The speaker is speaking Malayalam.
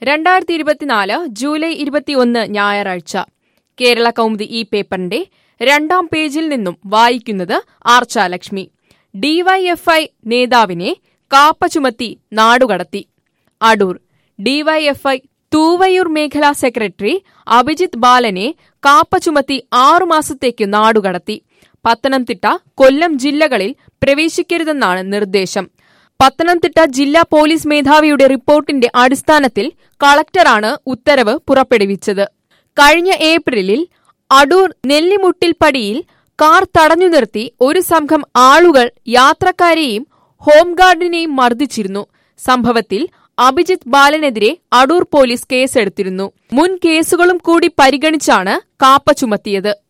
രണ്ടായിരത്തി ഇരുപത്തിനാല് ജൂലൈ ഇരുപത്തിയൊന്ന് ഞായറാഴ്ച കേരള കൗമുദി ഈ പേപ്പറിന്റെ രണ്ടാം പേജിൽ നിന്നും വായിക്കുന്നത് ആർച്ചാലക്ഷ്മി ഡിവൈഎഫ്ഐ നേതാവിനെ കാപ്പ ചുമത്തി നാടുകടത്തി അടൂർ ഡിവൈഎഫ്ഐ തൂവയൂർ മേഖലാ സെക്രട്ടറി അഭിജിത് ബാലനെ കാപ്പ ചുമത്തി ആറുമാസത്തേക്ക് നാടുകടത്തി പത്തനംതിട്ട കൊല്ലം ജില്ലകളിൽ പ്രവേശിക്കരുതെന്നാണ് നിർദ്ദേശം പത്തനംതിട്ട ജില്ലാ പോലീസ് മേധാവിയുടെ റിപ്പോർട്ടിന്റെ അടിസ്ഥാനത്തിൽ കളക്ടറാണ് ഉത്തരവ് പുറപ്പെടുവിച്ചത് കഴിഞ്ഞ ഏപ്രിലിൽ അടൂർ നെല്ലിമുട്ടിൽപ്പടിയിൽ കാർ തടഞ്ഞു നിർത്തി ഒരു സംഘം ആളുകൾ യാത്രക്കാരെയും ഹോംഗാർഡിനെയും മർദ്ദിച്ചിരുന്നു സംഭവത്തിൽ അഭിജിത് ബാലനെതിരെ അടൂർ പോലീസ് കേസെടുത്തിരുന്നു മുൻ കേസുകളും കൂടി പരിഗണിച്ചാണ് കാപ്പ ചുമത്തിയത്